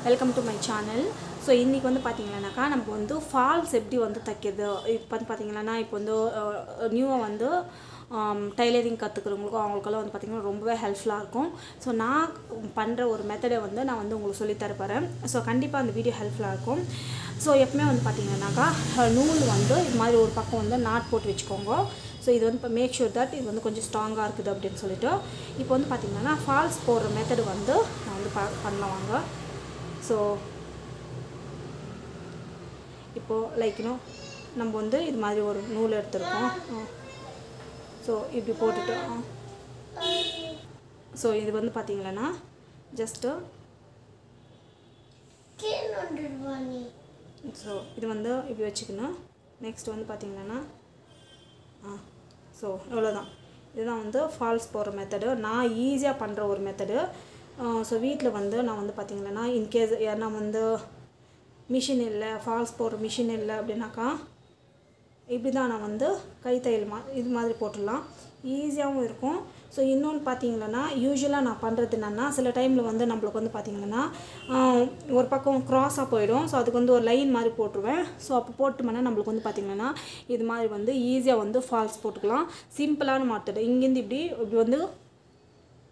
welcome to my channel so இன்றைக்கி வந்து பார்த்தீங்கன்னாக்கா நமக்கு வந்து ஃபால்ஸ் எப்படி வந்து தைக்கிறது இப்போ வந்து பார்த்தீங்கன்னா இப்போ வந்து நியூவாக வந்து டைலரிங் கற்றுக்கிறவங்களுக்கும் அவங்களுக்கெல்லாம் வந்து பார்த்திங்கன்னா ரொம்பவே ஹெல்ப்ஃபுல்லாக இருக்கும் ஸோ நான் பண்ணுற ஒரு மெத்தடை வந்து நான் வந்து உங்களுக்கு சொல்லித் தர போகிறேன் ஸோ கண்டிப்பாக அந்த வீடியோ ஹெல்ப்ஃபுல்லாக இருக்கும் ஸோ எப்பவுமே வந்து பார்த்திங்கன்னாக்கா நூல் வந்து இது மாதிரி ஒரு பக்கம் வந்து நாட் போட்டு வச்சுக்கோங்க ஸோ இது வந்து இப்போ மேக் ஷூர் தட் இது வந்து கொஞ்சம் ஸ்ட்ராங்காக இருக்குது அப்படின்னு சொல்லிட்டு இப்போ வந்து பார்த்திங்கன்னா ஃபால்ஸ் போடுற மெத்தடு வந்து நான் வந்து ப பண்ணலாம் வாங்க ஸோ இப்போது லைக் இன்னும் நம்ம வந்து இது மாதிரி ஒரு நூல் எடுத்திருக்கோம் ஸோ இப்படி போட்டுட்டு ஸோ இது வந்து பார்த்தீங்களன்னா ஜஸ்ட்டு ஸோ இது வந்து இப்படி வச்சுக்கணும் நெக்ஸ்ட் வந்து பார்த்தீங்கன்னா ஆ ஸோ இவ்வளோதான் இதுதான் வந்து ஃபால்ஸ் போடுற மெத்தடு நான் ஈஸியாக பண்ணுற ஒரு மெத்தடு ஸோ வீட்டில் வந்து நான் வந்து பார்த்தீங்கன்னா இன்கேஸ் யாருனா வந்து மிஷின் இல்லை ஃபால்ஸ் போடுற மிஷின் இல்லை அப்படின்னாக்கா இப்படி தான் நான் வந்து கைத்தையல் மா இது மாதிரி போட்டுடலாம் ஈஸியாகவும் இருக்கும் ஸோ இன்னொன்று பார்த்தீங்கன்னா யூஸ்வலாக நான் பண்ணுறது என்னென்னா சில டைமில் வந்து நம்மளுக்கு வந்து பார்த்திங்கன்னா ஒரு பக்கம் க்ராஸாக போயிடும் ஸோ அதுக்கு வந்து ஒரு லைன் மாதிரி போட்டுருவேன் ஸோ அப்போ போட்டோம்னா நம்மளுக்கு வந்து பார்த்திங்கன்னா இது மாதிரி வந்து ஈஸியாக வந்து ஃபால்ஸ் போட்டுக்கலாம் சிம்பிளான மாட்டடு இங்கேருந்து இப்படி இப்படி வந்து